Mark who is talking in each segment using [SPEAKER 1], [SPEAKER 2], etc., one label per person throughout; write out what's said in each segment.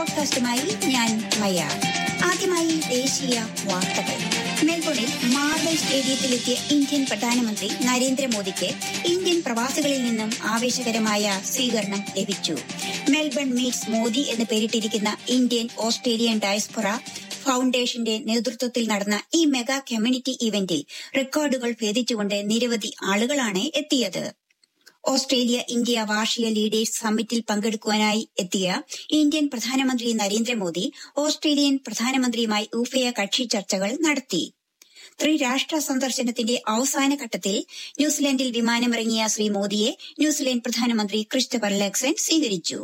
[SPEAKER 1] പോഡ്കാസ്റ്റുമായി ഞാൻ മയ ആദ്യമായി ദേശീയ വാർത്തകൾ മെൽബണിൽ മാർബൽ സ്റ്റേഡിയത്തിലെത്തിയ ഇന്ത്യൻ പ്രധാനമന്ത്രി നരേന്ദ്രമോദിക്ക് ഇന്ത്യൻ പ്രവാസികളിൽ നിന്നും ആവേശകരമായ സ്വീകരണം ലഭിച്ചു മെൽബൺ മീറ്റ്സ് മോദി എന്ന് പേരിട്ടിരിക്കുന്ന ഇന്ത്യൻ ഓസ്ട്രേലിയൻ ഡയസ്പൊറ ഫൗണ്ടേഷന്റെ നേതൃത്വത്തിൽ നടന്ന ഈ മെഗാ കമ്മ്യൂണിറ്റി ഇവന്റിൽ റെക്കോർഡുകൾ ഭേദിച്ചുകൊണ്ട് നിരവധി ആളുകളാണ് എത്തിയത് ഓസ്ട്രേലിയ ഇന്ത്യ വാർഷിക ലീഡേഴ്സ് സമ്മിറ്റിൽ പങ്കെടുക്കുവാനായി എത്തിയ ഇന്ത്യൻ പ്രധാനമന്ത്രി നരേന്ദ്രമോദി ഓസ്ട്രേലിയൻ പ്രധാനമന്ത്രിയുമായി ഉഭയകക്ഷി ചർച്ചകൾ നടത്തി ത്രിരാഷ്ട്ര സന്ദർശനത്തിന്റെ അവസാന ഘട്ടത്തിൽ ന്യൂസിലൻഡിൽ വിമാനമിറങ്ങിയ ശ്രീ മോദിയെ ന്യൂസിലൻഡ് പ്രധാനമന്ത്രി ക്രിസ്റ്റഫർ ലെക്സൺ സ്വീകരിച്ചു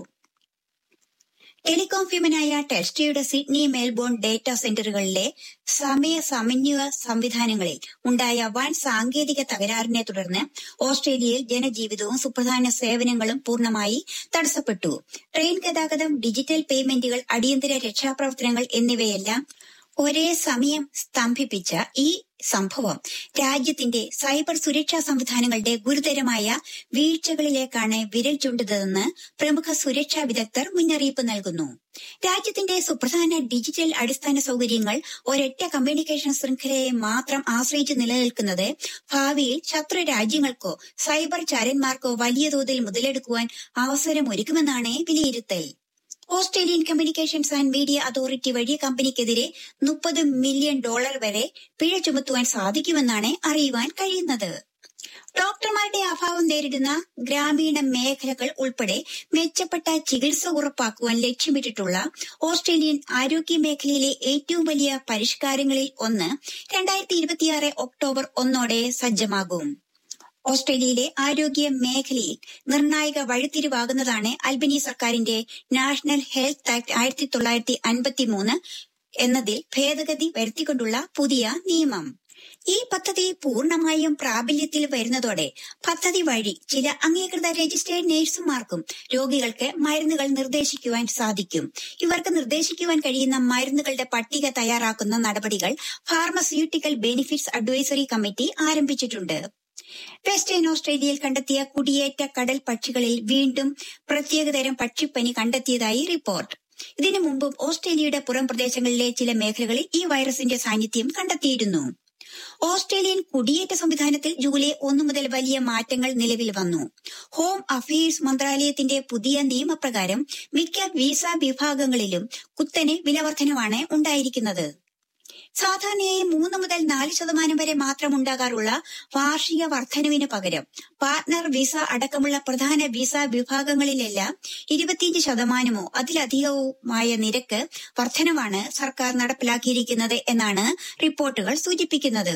[SPEAKER 1] ടെലികോം ഭീമനായ ടെൽസ്ട്രയുടെ സിഡ്നി മെൽബോൺ ഡേറ്റാ സെന്ററുകളിലെ സമയ സമന്വയ സംവിധാനങ്ങളിൽ ഉണ്ടായ വൻ സാങ്കേതിക തകരാറിനെ തുടർന്ന് ഓസ്ട്രേലിയയിൽ ജനജീവിതവും സുപ്രധാന സേവനങ്ങളും പൂർണ്ണമായി തടസ്സപ്പെട്ടു ട്രെയിൻ ഗതാഗതം ഡിജിറ്റൽ പേയ്മെന്റുകൾ അടിയന്തര രക്ഷാപ്രവർത്തനങ്ങൾ എന്നിവയെല്ലാം ഒരേ സമയം സ്തംഭിപ്പിച്ച ഈ സംഭവം രാജ്യത്തിന്റെ സൈബർ സുരക്ഷാ സംവിധാനങ്ങളുടെ ഗുരുതരമായ വീഴ്ചകളിലേക്കാണ് വിരൽ ചൂണ്ടുന്നതെന്ന് പ്രമുഖ സുരക്ഷാ വിദഗ്ധർ മുന്നറിയിപ്പ് നൽകുന്നു രാജ്യത്തിന്റെ സുപ്രധാന ഡിജിറ്റൽ അടിസ്ഥാന സൗകര്യങ്ങൾ ഒരൊറ്റ കമ്മ്യൂണിക്കേഷൻ ശൃംഖലയെ മാത്രം ആശ്രയിച്ച് നിലനിൽക്കുന്നത് ഭാവിയിൽ ശത്രു രാജ്യങ്ങൾക്കോ സൈബർ ചാരന്മാർക്കോ വലിയ തോതിൽ മുതലെടുക്കുവാൻ അവസരമൊരുക്കുമെന്നാണ് വിലയിരുത്തൽ Australian communications and media authority വഴി കമ്പനിക്കെതിരെ മുപ്പത് മില്യൺ ഡോളർ വരെ പിഴ ചുമത്തുവാൻ സാധിക്കുമെന്നാണ് അറിയുവാൻ കഴിയുന്നത് ഡോക്ടർമാരുടെ അഭാവം നേരിടുന്ന ഗ്രാമീണ മേഖലകൾ ഉൾപ്പെടെ മെച്ചപ്പെട്ട ചികിത്സ ഉറപ്പാക്കുവാൻ ലക്ഷ്യമിട്ടിട്ടുള്ള ഓസ്ട്രേലിയൻ ആരോഗ്യ മേഖലയിലെ ഏറ്റവും വലിയ പരിഷ്കാരങ്ങളിൽ ഒന്ന് രണ്ടായിരത്തി ഇരുപത്തിയാറ് ഒക്ടോബർ ഒന്നോടെ സജ്ജമാകും ഓസ്ട്രേലിയയിലെ ആരോഗ്യ മേഖലയിൽ നിർണായക വഴിത്തിരിവാകുന്നതാണ് അൽബനി സർക്കാരിന്റെ നാഷണൽ ഹെൽത്ത് ആക്ട് ആയിരത്തി തൊള്ളായിരത്തി അൻപത്തി മൂന്ന് എന്നതിൽ ഭേദഗതി വരുത്തിക്കൊണ്ടുള്ള പുതിയ നിയമം ഈ പദ്ധതി പൂർണ്ണമായും പ്രാബല്യത്തിൽ വരുന്നതോടെ പദ്ധതി വഴി ചില അംഗീകൃത രജിസ്റ്റേർഡ് നഴ്സുമാർക്കും രോഗികൾക്ക് മരുന്നുകൾ നിർദ്ദേശിക്കുവാൻ സാധിക്കും ഇവർക്ക് നിർദ്ദേശിക്കുവാൻ കഴിയുന്ന മരുന്നുകളുടെ പട്ടിക തയ്യാറാക്കുന്ന നടപടികൾ ഫാർമസ്യൂട്ടിക്കൽ ബെനിഫിറ്റ്സ് അഡ്വൈസറി കമ്മിറ്റി ആരംഭിച്ചിട്ടുണ്ട് വെസ്റ്റേൺ ഓസ്ട്രേലിയയിൽ കണ്ടെത്തിയ കുടിയേറ്റ കടൽ പക്ഷികളിൽ വീണ്ടും പ്രത്യേകതരം പക്ഷിപ്പനി കണ്ടെത്തിയതായി റിപ്പോർട്ട് ഇതിനു മുമ്പും ഓസ്ട്രേലിയയുടെ പുറം പ്രദേശങ്ങളിലെ ചില മേഖലകളിൽ ഈ വൈറസിന്റെ സാന്നിധ്യം കണ്ടെത്തിയിരുന്നു ഓസ്ട്രേലിയൻ കുടിയേറ്റ സംവിധാനത്തിൽ ജൂലൈ ഒന്നു മുതൽ വലിയ മാറ്റങ്ങൾ നിലവിൽ വന്നു ഹോം അഫയേഴ്സ് മന്ത്രാലയത്തിന്റെ പുതിയ നിയമപ്രകാരം മിക്ക വിസ വിഭാഗങ്ങളിലും കുത്തനെ വിലവർധനവാണ് ഉണ്ടായിരിക്കുന്നത് സാധാരണയായി മൂന്ന് മുതൽ നാല് ശതമാനം വരെ മാത്രം ഉണ്ടാകാറുള്ള വാർഷിക വർധനവിന് പകരം പാർട്ട്ണർ വിസ അടക്കമുള്ള പ്രധാന വിസ വിഭാഗങ്ങളിലെല്ലാം ഇരുപത്തിയഞ്ച് ശതമാനമോ അതിലധികവുമായ നിരക്ക് വർധനവാണ് സർക്കാർ നടപ്പിലാക്കിയിരിക്കുന്നത് എന്നാണ് റിപ്പോർട്ടുകൾ സൂചിപ്പിക്കുന്നത്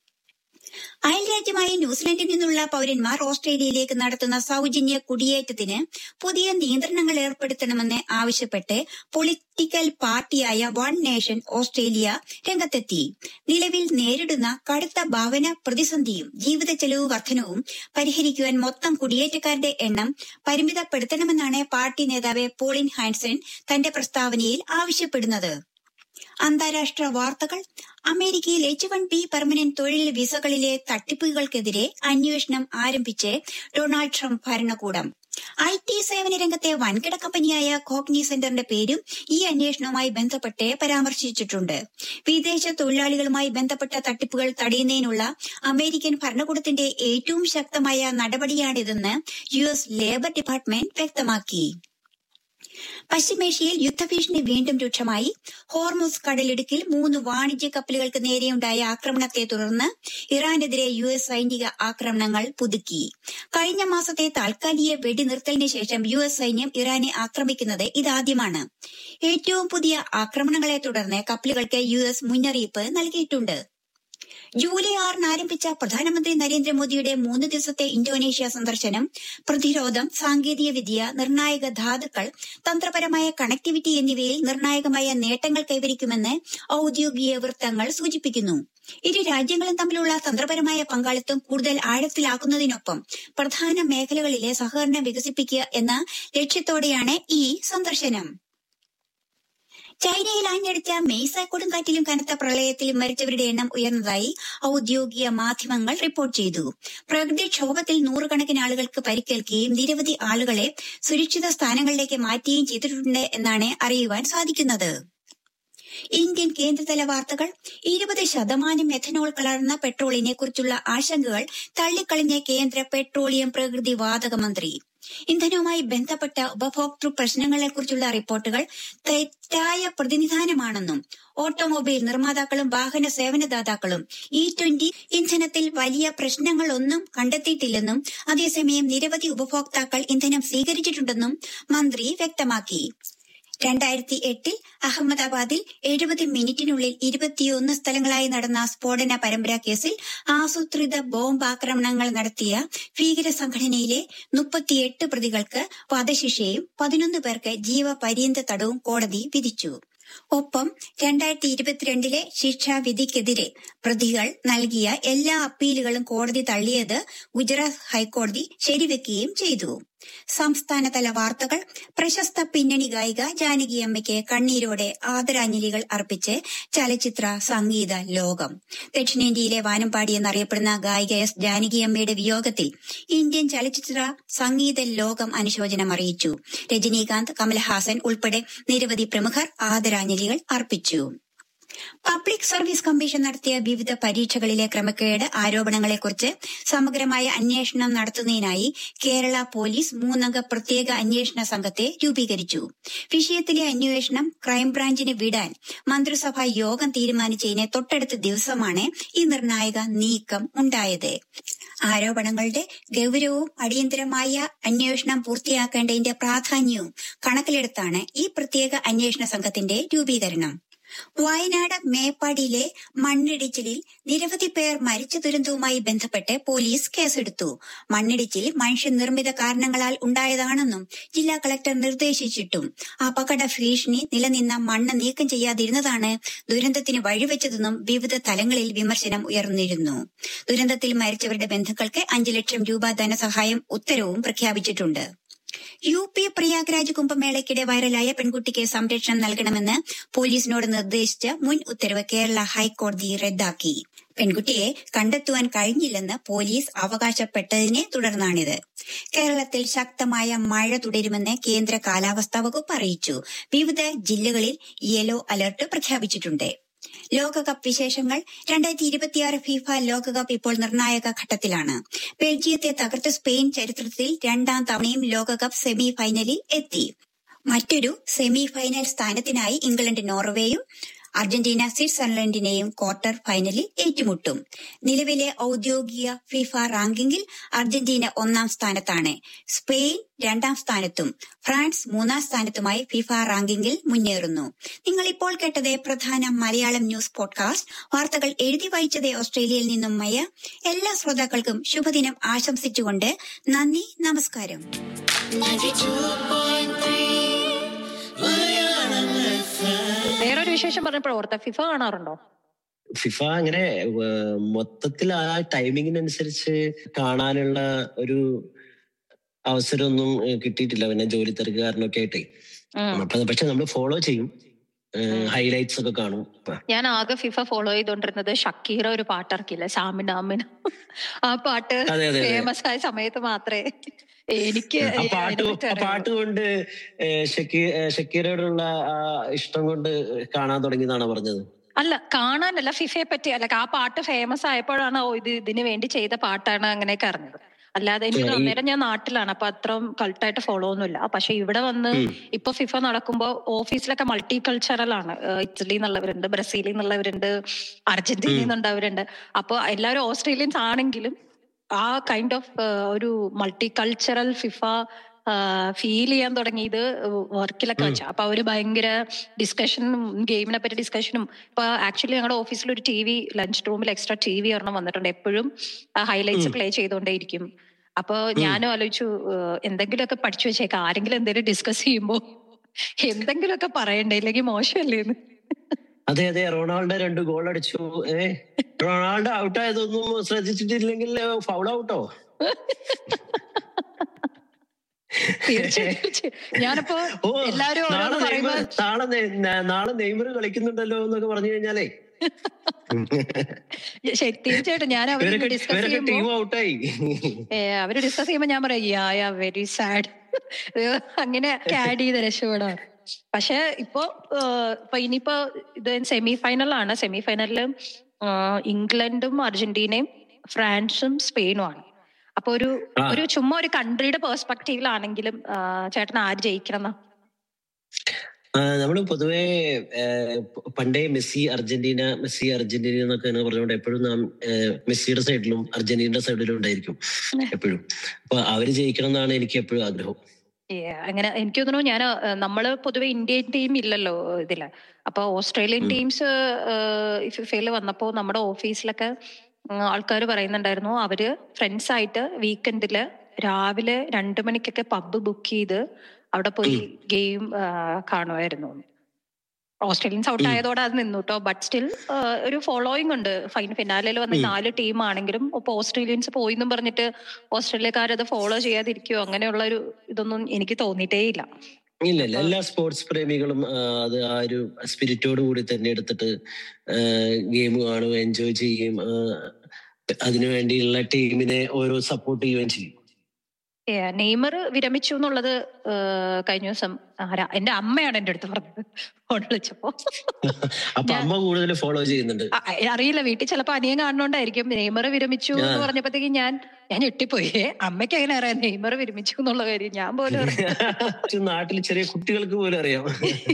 [SPEAKER 1] അയൽരാജ്യമായ ന്യൂസിലൻഡിൽ നിന്നുള്ള പൌരന്മാർ ഓസ്ട്രേലിയയിലേക്ക് നടത്തുന്ന സൗജന്യ കുടിയേറ്റത്തിന് പുതിയ നിയന്ത്രണങ്ങൾ ഏർപ്പെടുത്തണമെന്ന് ആവശ്യപ്പെട്ട് പൊളിറ്റിക്കൽ പാർട്ടിയായ വൺ നേഷൻ ഓസ്ട്രേലിയ രംഗത്തെത്തി നിലവിൽ നേരിടുന്ന കടുത്ത ഭവന പ്രതിസന്ധിയും ജീവിത ചെലവ് വർധനവും പരിഹരിക്കുവാൻ മൊത്തം കുടിയേറ്റക്കാരുടെ എണ്ണം പരിമിതപ്പെടുത്തണമെന്നാണ് പാർട്ടി നേതാവ് പോളിൻ ഹാൻസൺ തന്റെ പ്രസ്താവനയിൽ ആവശ്യപ്പെടുന്നത് അന്താരാഷ്ട്ര വാർത്തകൾ അമേരിക്കയിൽ എച്ച് വൺ ബി പെർമനന്റ് തൊഴിൽ വിസകളിലെ തട്ടിപ്പുകൾക്കെതിരെ അന്വേഷണം ആരംഭിച്ച് ഡൊണാൾഡ് ട്രംപ് ഭരണകൂടം ഐ ടി സേവന രംഗത്തെ വൻകിട കമ്പനിയായ കോഗ്നി സെന്ററിന്റെ പേരും ഈ അന്വേഷണവുമായി ബന്ധപ്പെട്ട് പരാമർശിച്ചിട്ടുണ്ട് വിദേശ തൊഴിലാളികളുമായി ബന്ധപ്പെട്ട തട്ടിപ്പുകൾ തടയുന്നതിനുള്ള അമേരിക്കൻ ഭരണകൂടത്തിന്റെ ഏറ്റവും ശക്തമായ നടപടിയാണിതെന്ന് യു എസ് ലേബർ ഡിപ്പാർട്ട്മെന്റ് വ്യക്തമാക്കി പശ്ചിമേഷ്യയിൽ യുദ്ധഭീഷണി വീണ്ടും രൂക്ഷമായി ഹോർമുസ് കടലിടുക്കിൽ മൂന്ന് വാണിജ്യ കപ്പലുകൾക്ക് നേരെയുണ്ടായ ആക്രമണത്തെ തുടർന്ന് ഇറാനെതിരെ യു എസ് സൈനിക ആക്രമണങ്ങൾ പുതുക്കി കഴിഞ്ഞ മാസത്തെ താൽക്കാലിക വെടിനിർത്തലിന് ശേഷം യു എസ് സൈന്യം ഇറാനെ ആക്രമിക്കുന്നത് ഇതാദ്യമാണ് ഏറ്റവും പുതിയ ആക്രമണങ്ങളെ തുടർന്ന് കപ്പലുകൾക്ക് യു എസ് മുന്നറിയിപ്പ് നൽകിയിട്ടുണ്ട് ജൂലൈ ആറിന് ആരംഭിച്ച പ്രധാനമന്ത്രി നരേന്ദ്രമോദിയുടെ മൂന്ന് ദിവസത്തെ ഇന്തോനേഷ്യ സന്ദർശനം പ്രതിരോധം സാങ്കേതിക വിദ്യ നിർണായക ധാതുക്കൾ തന്ത്രപരമായ കണക്ടിവിറ്റി എന്നിവയിൽ നിർണായകമായ നേട്ടങ്ങൾ കൈവരിക്കുമെന്ന് ഔദ്യോഗിക വൃത്തങ്ങൾ സൂചിപ്പിക്കുന്നു ഇരു രാജ്യങ്ങളും തമ്മിലുള്ള തന്ത്രപരമായ പങ്കാളിത്തം കൂടുതൽ ആഴത്തിലാക്കുന്നതിനൊപ്പം പ്രധാന മേഖലകളിലെ സഹകരണം വികസിപ്പിക്കുക എന്ന ലക്ഷ്യത്തോടെയാണ് ഈ സന്ദർശനം ചൈനയിൽ ആഞ്ഞടിച്ച മെയ്സ കൊടുങ്കാറ്റിലും കനത്ത പ്രളയത്തിലും മരിച്ചവരുടെ എണ്ണം ഉയർന്നതായി ഔദ്യോഗിക മാധ്യമങ്ങൾ റിപ്പോർട്ട് ചെയ്തു പ്രകൃതിക്ഷോഭത്തിൽ നൂറുകണക്കിന് ആളുകൾക്ക് പരിക്കേൽക്കുകയും നിരവധി ആളുകളെ സുരക്ഷിത സ്ഥാനങ്ങളിലേക്ക് മാറ്റുകയും ചെയ്തിട്ടുണ്ട് എന്നാണ് അറിയുവാൻ സാധിക്കുന്നത് ഇന്ത്യൻ കേന്ദ്രതല വാർത്തകൾ ഇരുപത് ശതമാനം എഥനോൾ കലർന്ന പെട്രോളിനെ കുറിച്ചുള്ള ആശങ്കകൾ തള്ളിക്കളഞ്ഞ കേന്ദ്ര പെട്രോളിയം പ്രകൃതി വാതക മന്ത്രി ഇന്ധനവുമായി ബന്ധപ്പെട്ട ഉപഭോക്തൃ പ്രശ്നങ്ങളെക്കുറിച്ചുള്ള റിപ്പോർട്ടുകൾ തെറ്റായ പ്രതിനിധാനമാണെന്നും ഓട്ടോമൊബൈൽ നിർമ്മാതാക്കളും വാഹന സേവനദാതാക്കളും ഇ ട്വന്റി ഇന്ധനത്തിൽ വലിയ പ്രശ്നങ്ങളൊന്നും കണ്ടെത്തിയിട്ടില്ലെന്നും അതേസമയം നിരവധി ഉപഭോക്താക്കൾ ഇന്ധനം സ്വീകരിച്ചിട്ടുണ്ടെന്നും മന്ത്രി വ്യക്തമാക്കി രണ്ടായിരത്തി എട്ടിൽ അഹമ്മദാബാദിൽ എഴുപത് മിനിറ്റിനുള്ളിൽ ഇരുപത്തിയൊന്ന് സ്ഥലങ്ങളായി നടന്ന സ്ഫോടന പരമ്പര കേസിൽ ആസൂത്രിത ബോംബ് ആക്രമണങ്ങൾ നടത്തിയ ഭീകര സംഘടനയിലെ മുപ്പത്തിയെട്ട് പ്രതികൾക്ക് വധശിക്ഷയും പതിനൊന്ന് പേർക്ക് ജീവപര്യന്ത തടവും കോടതി വിധിച്ചു ഒപ്പം രണ്ടായിരത്തി ഇരുപത്തിരണ്ടിലെ ശിക്ഷാവിധിക്കെതിരെ പ്രതികൾ നൽകിയ എല്ലാ അപ്പീലുകളും കോടതി തള്ളിയത് ഗുജറാത്ത് ഹൈക്കോടതി ശരിവെക്കുകയും ചെയ്തു സംസ്ഥാനതല വാർത്തകൾ പ്രശസ്ത പിന്നണി ഗായിക ജാനകിയമ്മയ്ക്ക് കണ്ണീരോടെ ആദരാഞ്ജലികൾ അർപ്പിച്ച് ചലച്ചിത്ര സംഗീത ലോകം ദക്ഷിണേന്ത്യയിലെ വാനമ്പാടി എന്നറിയപ്പെടുന്ന ഗായിക എസ് ജാനകിയമ്മയുടെ വിയോഗത്തിൽ ഇന്ത്യൻ ചലച്ചിത്ര സംഗീത ലോകം അനുശോചനം അറിയിച്ചു രജനീകാന്ത് കമൽഹാസൻ ഉൾപ്പെടെ നിരവധി പ്രമുഖർ ആദരാഞ്ജലികൾ അർപ്പിച്ചു പബ്ലിക് സർവീസ് കമ്മീഷൻ നടത്തിയ വിവിധ പരീക്ഷകളിലെ ക്രമക്കേട് ആരോപണങ്ങളെക്കുറിച്ച് സമഗ്രമായ അന്വേഷണം നടത്തുന്നതിനായി കേരള പോലീസ് മൂന്നംഗ പ്രത്യേക അന്വേഷണ സംഘത്തെ രൂപീകരിച്ചു വിഷയത്തിലെ അന്വേഷണം ക്രൈംബ്രാഞ്ചിന് വിടാൻ മന്ത്രിസഭാ യോഗം തീരുമാനിച്ചതിന് തൊട്ടടുത്ത ദിവസമാണ് ഈ നിർണായക നീക്കം ഉണ്ടായത് ആരോപണങ്ങളുടെ ഗൗരവവും അടിയന്തരമായ അന്വേഷണം പൂർത്തിയാക്കേണ്ടതിന്റെ പ്രാധാന്യവും കണക്കിലെടുത്താണ് ഈ പ്രത്യേക അന്വേഷണ സംഘത്തിന്റെ രൂപീകരണം വയനാട് മേപ്പാടിയിലെ മണ്ണിടിച്ചിലിൽ നിരവധി പേർ മരിച്ച ദുരന്തവുമായി ബന്ധപ്പെട്ട് പോലീസ് കേസെടുത്തു മണ്ണിടിച്ചിൽ മനുഷ്യനിർമ്മിത കാരണങ്ങളാൽ ഉണ്ടായതാണെന്നും ജില്ലാ കളക്ടർ നിർദ്ദേശിച്ചിട്ടും അപകട ഭീഷണി നിലനിന്ന മണ്ണ് നീക്കം ചെയ്യാതിരുന്നതാണ് ദുരന്തത്തിന് വഴിവെച്ചതെന്നും വിവിധ തലങ്ങളിൽ വിമർശനം ഉയർന്നിരുന്നു ദുരന്തത്തിൽ മരിച്ചവരുടെ ബന്ധുക്കൾക്ക് അഞ്ചു ലക്ഷം രൂപ ധനസഹായം ഉത്തരവും പ്രഖ്യാപിച്ചിട്ടുണ്ട് യു പി പ്രയാഗ്രാജ് കുംഭമേളയ്ക്കിടെ വൈറലായ പെൺകുട്ടിക്ക് സംരക്ഷണം നൽകണമെന്ന് പോലീസിനോട് നിർദ്ദേശിച്ച മുൻ ഉത്തരവ് കേരള ഹൈക്കോടതി റദ്ദാക്കി പെൺകുട്ടിയെ കണ്ടെത്തുവാൻ കഴിഞ്ഞില്ലെന്ന് പോലീസ് അവകാശപ്പെട്ടതിനെ തുടർന്നാണിത് കേരളത്തിൽ ശക്തമായ മഴ തുടരുമെന്ന് കേന്ദ്ര കാലാവസ്ഥാ വകുപ്പ് അറിയിച്ചു വിവിധ ജില്ലകളിൽ യെല്ലോ അലർട്ട് പ്രഖ്യാപിച്ചിട്ടുണ്ട് ലോകകപ്പ് വിശേഷങ്ങൾ രണ്ടായിരത്തി ഇരുപത്തിയാറ് ഫിഫ ലോകകപ്പ് ഇപ്പോൾ നിർണായക ഘട്ടത്തിലാണ് ബെൽജിയത്തെ തകർത്ത് സ്പെയിൻ ചരിത്രത്തിൽ രണ്ടാം തവണയും ലോകകപ്പ് സെമി ഫൈനലിൽ എത്തി മറ്റൊരു സെമി ഫൈനൽ സ്ഥാനത്തിനായി ഇംഗ്ലണ്ട് നോർവേയും അർജന്റീന സ്വിറ്റ്സർലൻഡിനെയും ക്വാർട്ടർ ഫൈനലിൽ ഏറ്റുമുട്ടും നിലവിലെ ഔദ്യോഗിക ഫിഫ റാങ്കിങ്ങിൽ അർജന്റീന ഒന്നാം സ്ഥാനത്താണ് സ്പെയിൻ രണ്ടാം സ്ഥാനത്തും ഫ്രാൻസ് മൂന്നാം സ്ഥാനത്തുമായി ഫിഫ റാങ്കിങ്ങിൽ മുന്നേറുന്നു നിങ്ങൾ ഇപ്പോൾ കേട്ടത് പ്രധാന മലയാളം ന്യൂസ് പോഡ്കാസ്റ്റ് വാർത്തകൾ എഴുതി വായിച്ചത് ഓസ്ട്രേലിയയിൽ നിന്നും മയ എല്ലാ ശ്രോതാക്കൾക്കും ശുഭദിനം ആശംസിച്ചുകൊണ്ട് നന്ദി നമസ്കാരം
[SPEAKER 2] വേറൊരു വിശേഷം പറഞ്ഞപ്പോൾ ഓർത്ത ഫിഫ കാണാറുണ്ടോ
[SPEAKER 3] ഫിഫ അങ്ങനെ ഏഹ്, മൊത്തത്തിൽ ആ ടൈമിങ്ങിനനുസരിച്ച് കാണാനുള്ള ഒരു അവസരമൊന്നും ഏഹ്, കിട്ടിയിട്ടില്ല പിന്നെ ജോലി തിരക്കുകാരനൊക്കെ ആയിട്ടേ
[SPEAKER 2] ഉം.
[SPEAKER 3] അപ്പൊ പക്ഷെ നമ്മൾ ഫോളോ ചെയ്യും ഹൈലൈറ്റ്സ് ഒക്കെ കാണും
[SPEAKER 2] ഞാൻ ആകെ ഫിഫ ഫോളോ ചെയ്തോണ്ടിരുന്നത് ഷക്കീറ ഒരു പാട്ടിറക്കില്ല സാമിന അമിന ആ പാട്ട്
[SPEAKER 3] അതെ അതെ അതെ
[SPEAKER 2] ഫേമസ് ആയ സമയത്ത് മാത്രമേ എനിക്ക്
[SPEAKER 3] ആ പാട്ട്
[SPEAKER 2] അതിനെപ്പറ്റി
[SPEAKER 3] ആ
[SPEAKER 2] അറിയുള്ളൂ.
[SPEAKER 3] പാട്ട് കൊണ്ട് ഏഹ്, ഷക്കീ ഏഹ്, ഷക്കീറയോടുള്ള ആ ഇഷ്ടം കൊണ്ട് കാണാൻ തുടങ്ങിയതാണ് പറഞ്ഞത്
[SPEAKER 2] അല്ല കാണാനല്ല ഫിഫയെ പറ്റി അല്ല ആ പാട്ട് ഫേമസ് ആയപ്പോഴാണ് ഓ ഇത് ഇതിന് വേണ്ടി ചെയ്ത പാട്ടാണ് അങ്ങനെയൊക്കെ അറിഞ്ഞത് അല്ലാതെ എനിക്ക്
[SPEAKER 3] ഈ-
[SPEAKER 2] അന്നേരം ഞാൻ നാട്ടിലാണ് അപ്പൊ അത്രയും കൾട്ടായിട്ട് ഫോളോ ഒന്നുമില്ല പക്ഷെ ഇവിടെ വന്ന്
[SPEAKER 3] ഉം.
[SPEAKER 2] ഇപ്പൊ ഫിഫ നടക്കുമ്പോ ഓഫീസിലൊക്കെ മൾട്ടി കൾച്ചറൽ ആണ് ഏഹ് ഇറ്റലി എന്നുള്ളവരുണ്ട് ബ്രസീലിൽ നിന്നുള്ളവരുണ്ട് അർജന്റീനയിൽ
[SPEAKER 3] ഉം.
[SPEAKER 2] നിന്നുള്ളവരുണ്ട് അപ്പൊ എല്ലാവരും ഓസ്ട്രേലിയൻസ് ആണെങ്കിലും ആ കൈൻഡ് ഓഫ് ഒരു മൾട്ടി കൾച്ചറൽ ഫിഫ ഫീൽ ചെയ്യാൻ തുടങ്ങിയത് വർക്കിലൊക്കെ
[SPEAKER 3] ഉം.
[SPEAKER 2] വെച്ചാ അപ്പൊ അവര് ഭയങ്കര ഡിസ്കഷനും ഗെയിമിനെ പറ്റി ഡിസ്കഷനും ഇപ്പൊ ആക്ച്വലി ഞങ്ങളുടെ ഓഫീസിൽ ഒരു ടി വി ലഞ്ച് റൂമിൽ എക്സ്ട്രാ ടി വി ഒരെണ്ണം വന്നിട്ടുണ്ട് എപ്പോഴും ഹൈലൈറ്റ്സ്
[SPEAKER 3] ഉം.
[SPEAKER 2] പ്ലേ ചെയ്തുകൊണ്ടേയിരിക്കും അപ്പൊ ഞാനും ആലോചിച്ചു ഏഹ്, എന്തെങ്കിലുമൊക്കെ പഠിച്ചു വെച്ചേക്കാം ആരെങ്കിലും എന്തെങ്കിലും ഡിസ്കസ് ചെയ്യുമ്പോ എന്തെങ്കിലുമൊക്കെ പറയണ്ടേ ഇല്ലെങ്കിൽ മോശമല്ലേന്ന്
[SPEAKER 3] അതെ അതെ റൊണാൾഡോ രണ്ട് ഗോൾ അടിച്ചു ഏ റൊണാൾഡോ ഔട്ട് ആയതൊന്നും ശ്രദ്ധിച്ചിട്ടില്ലെങ്കിൽ ഫൗൾ ഔട്ടോ
[SPEAKER 2] തീർച്ചയായും തീർച്ചയായും. ഞാനിപ്പോ
[SPEAKER 3] ഓ
[SPEAKER 2] എല്ലാരും
[SPEAKER 3] നാളെ
[SPEAKER 2] ഓരോന്ന് പറയുമ്പോ
[SPEAKER 3] നാളെ നെ- ന- നാളെ നെയ്മർ കളിക്കുന്നുണ്ടല്ലോ എന്നൊക്കെ പറഞ്ഞു കഴിഞ്ഞാലേ
[SPEAKER 2] ശരി തീർച്ചയായിട്ടും ഞാൻ അവര്
[SPEAKER 3] ഇവരൊക്കെ
[SPEAKER 2] ഡിസ്കസ്
[SPEAKER 3] ഇവരൊക്കെ ടീം
[SPEAKER 2] ചെയ്യുമ്പോൾ
[SPEAKER 3] ഔട്ടായി
[SPEAKER 2] അവര് ഡിസ്കസ് ചെയ്യുമ്പോൾ ഞാൻ പറയാം യാ യാ വെരി സാഡ് അങ്ങനെ ആഡ് ചെയ്ത് രക്ഷപ്പെടാം പക്ഷെ ഇപ്പോ ഏഹ്, ഇപ്പൊ ഇനിയിപ്പോ ഇത് സെമി ഫൈനലാണ് സെമി ഫൈനലില് ഇംഗ്ലണ്ടും അർജന്റീനയും ഫ്രാൻസും സ്പെയിനും ആണ് അപ്പൊ ഒരു
[SPEAKER 3] ആ.
[SPEAKER 2] ഒരു ചുമ്മാ ഒരു കൺട്രിയുടെ പേഴ്സ്പെക്റ്റീവിലാണെങ്കിലും ചേട്ടൻ ആര് ജയിക്കണം എന്നാ
[SPEAKER 3] നമ്മൾ പൊതുവെ ഏഹ്, പ- പണ്ടേ മെസ്സി അർജന്റീന മെസ്സി അർജന്റീന എന്നൊക്കെ അങ്ങനെ പറഞ്ഞുകൊണ്ട് എപ്പോഴും നാം ഏഹ്, മെസ്സിയുടെ സൈഡിലും അർജന്റീനയുടെ സൈഡിലും ഉണ്ടായിരിക്കും എപ്പോഴും അപ്പൊ അവര് ജയിക്കണം എന്നാണ് എനിക്ക് എപ്പോഴും ആഗ്രഹം
[SPEAKER 2] Yeah, അങ്ങനെ എനിക്ക് തോന്നുന്നു ഞാൻ നമ്മള് പൊതുവെ ഇന്ത്യൻ ടീം ഇല്ലല്ലോ ഇതില് അപ്പൊ ഓസ്ട്രേലിയൻ
[SPEAKER 3] ഉം.
[SPEAKER 2] ടീംസ് ഫിഫയിൽ വന്നപ്പോ നമ്മുടെ ഓഫീസിലൊക്കെ ആൾക്കാർ പറയുന്നുണ്ടായിരുന്നു അവര് ഫ്രണ്ട്സ് ആയിട്ട് വീക്കെൻഡില് രാവിലെ രണ്ടു മണിക്കൊക്കെ പബ്ബ് ബുക്ക് ചെയ്ത് അവിടെ പോയി ഗെയിം കാണുമായിരുന്നു ഓസ്ട്രേലിയൻസ് ഔട്ട്
[SPEAKER 3] ഉം.
[SPEAKER 2] ആയതോടെ അത് നിന്നു കേട്ടോ ബട്ട് സ്റ്റിൽ ഒരു ഫോളോയിങ് ഉണ്ട് ഫൈൻ ഫിനാലയിൽ വന്ന
[SPEAKER 3] ഉം.
[SPEAKER 2] നാല് ടീം ആണെങ്കിലും ഇപ്പൊ ഓസ്ട്രേലിയൻസ് പോയി എന്നും പറഞ്ഞിട്ട് ഓസ്ട്രേലിയക്കാർ അത് ഫോളോ ചെയ്യാതിരിക്കുവോ അങ്ങനെയുള്ള ഒരു ഇതൊന്നും എനിക്ക് തോന്നിയിട്ടേ ഇല്ല
[SPEAKER 3] ഇല്ല ഇല്ല
[SPEAKER 2] അപ്പൊ-
[SPEAKER 3] എല്ലാ സ്പോർട്സ് പ്രേമികളും ആ, അത് ആ ഒരു സ്പിരിറ്റോട് കൂടി തന്നെ എടുത്തിട്ട് ഗെയിം കാണുകയും എൻജോയ് ചെയ്യുകയും ആ, അതിനു വേണ്ടിയുള്ള ടീമിനെ ഓരോ സപ്പോർട്ട് ചെയ്യുകയും ചെയ്യും
[SPEAKER 2] Yeah, നെയ്മർ വിരമിച്ചു എന്നുള്ളത് ഏഹ്, കഴിഞ്ഞ ദിവസം ആരാ എന്റെ അമ്മയാണ് എന്റെ അടുത്ത് പറഞ്ഞത് ഫോൺ വിളിച്ചപ്പോ
[SPEAKER 3] അപ്പൊ
[SPEAKER 2] ഞാൻ-
[SPEAKER 3] അമ്മ കൂടുതൽ ഫോളോ ചെയ്യുന്നുണ്ട്
[SPEAKER 2] അ- അ- അറിയില്ല വീട്ടിൽ ചിലപ്പോ അനിയൻ കാണുന്നോണ്ടായിരിക്കും നെയ്മർ വിരമിച്ചു എന്ന്
[SPEAKER 3] ആ.
[SPEAKER 2] പറഞ്ഞപ്പോഴത്തേക്ക് ഞാൻ ഞാൻ ഞെട്ടിപ്പോയി ഏ, അമ്മയ്ക്ക് എങ്ങനെ അറിയാം നെയ്മർ വിരമിച്ചു എന്നുള്ള കാര്യം ഞാൻ പോലും അറിഞ്ഞില്ല.
[SPEAKER 3] നാട്ടിൽ ചെറിയ കുട്ടികൾക്ക് പോലും അറിയാം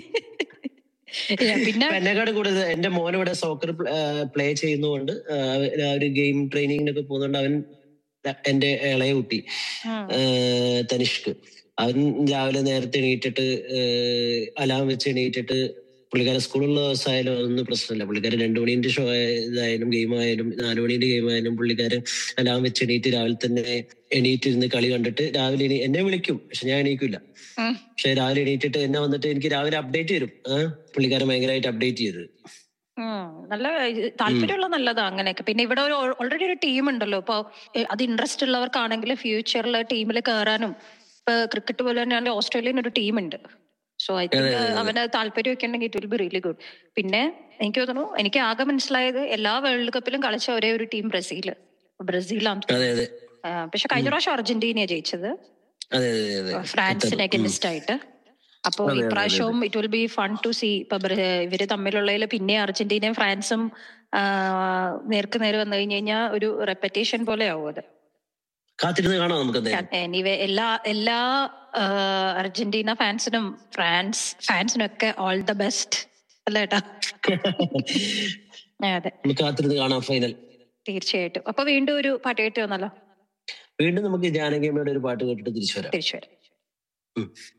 [SPEAKER 2] Yeah, പിന്നെ
[SPEAKER 3] ഇപ്പൊ എന്നെക്കാട് കൂടുതൽ എന്റെ മോൻ ഇവിടെ സോക്കർ പ്ലേ ചെയ്യുന്നതുകൊണ്ട് ആ, ആ ഒരു ഗെയിം ട്രെയിനിങ്ങിനൊക്കെ പോകുന്നതുകൊണ്ട് അവൻ എന്റെ ഇളയ കുട്ടി
[SPEAKER 2] ഉം,
[SPEAKER 3] ഏഹ് തനിഷ്ക് അവൻ രാവിലെ നേരത്തെ എണീറ്റിട്ട് അലാം വെച്ച് എണീറ്റിട്ട് പുള്ളിക്കാരൻ സ്കൂളുള്ള ദിവസമായാലും അതൊന്നും പ്രശ്നമില്ല പുള്ളിക്കാരൻ രണ്ടു മണീന്റെ ഷോ ഇതായാലും ഗെയിം ആയാലും നാലു മണീന്റെ ഗെയിം ആയാലും പുള്ളിക്കാരൻ അലാം വെച്ച് എണീറ്റ് രാവിലെ തന്നെ എണീറ്റിരുന്ന് കളി കണ്ടിട്ട് രാവിലെ എണീ- എന്നെ വിളിക്കും പക്ഷെ ഞാൻ എണീക്കില്ല
[SPEAKER 2] ഉം.
[SPEAKER 3] പക്ഷെ രാവിലെ എണീറ്റിട്ട് എന്നെ വന്നിട്ട് എനിക്ക് രാവിലെ അപ്ഡേറ്റ് തരും ആ പുള്ളിക്കാരൻ ഭയങ്കരമായിട്ട് അപ്ഡേറ്റ് ചെയ്ത്
[SPEAKER 2] ഉം, നല്ല ഇത് താല്പര്യമുള്ള നല്ലതാ അങ്ങനെയൊക്കെ പിന്നെ ഇവിടെ ഒരു ഓൾറെഡി ഒരു ടീം ഉണ്ടല്ലോ ഇപ്പൊ ഏ, അത് ഇൻട്രസ്റ്റ് ഉള്ളവർക്കാണെങ്കിൽ ഫ്യൂച്ചറിൽ ടീമിൽ കയറാനും ഇപ്പൊ ക്രിക്കറ്റ് പോലെ തന്നെ ഓസ്ട്രേലിയൻ ഒരു ടീം ഉണ്ട് സോ ഐ തിങ്ക്
[SPEAKER 3] അതെ, അതെ, അതെ.
[SPEAKER 2] അവന് താല്പര്യം ഒക്കെ ഉണ്ടെങ്കിൽ it will be really good പിന്നെ എനിക്ക് തോന്നുന്നു എനിക്ക് ആകെ മനസ്സിലായത് എല്ലാ വേൾഡ് കപ്പിലും കളിച്ച ഒരേ ഒരു ടീം ബ്രസീല് ബ്രസീലാണ്
[SPEAKER 3] അതെ അതെ
[SPEAKER 2] പക്ഷെ കഴിഞ്ഞ പ്രാവശ്യം അർജന്റീനയാ ജയിച്ചത്
[SPEAKER 3] അതെ അതെ അതെ
[SPEAKER 2] ഫ്രാൻസിന്
[SPEAKER 3] ഖത്തർ. ഉം.
[SPEAKER 2] അഗനിസ്റ്റ് ആയിട്ട് അപ്പോ
[SPEAKER 3] അതെ, അതെ,
[SPEAKER 2] ഇപ്രാവശ്യവും it will be fun to see ഇപ്പൊ ബ്ര- ഇവര് തമ്മിലുള്ളതിൽ പിന്നെ അർജന്റീനയും ഫ്രാൻസും ആ, നേർക്ക് നേരെ വന്നു കഴിഞ്ഞു കഴിഞ്ഞാൽ ഒരു റെപ്പറ്റേഷൻ പോലെ ആവും അത്
[SPEAKER 3] കാത്തിരുന്ന് കാണാം നമുക്ക് എന്തായാലും
[SPEAKER 2] എനിവേ എല്ലാ എല്ലാ ആ, അർജന്റീന ഫാൻസിനും ഫ്രാൻസ് ഫാൻസിനും ഒക്കെ ഓൾ ദ ബെസ്റ്റ് അല്ലേ ഏട്ടാ അതെ
[SPEAKER 3] നമുക്ക് കാത്തിരുന്ന് കാണാം ഫൈനൽ
[SPEAKER 2] തീർച്ചയായിട്ടും അപ്പൊ വീണ്ടും ഒരു പാട്ട് കേട്ട് വന്നല്ലോ
[SPEAKER 3] വീണ്ടും നമുക്ക് ജാനകിയമ്മയുടെ ഒരു പാട്ട് കേട്ടിട്ട് തിരിച്ചു വരാം
[SPEAKER 2] തിരിച്ചു വരാം
[SPEAKER 3] ഉം.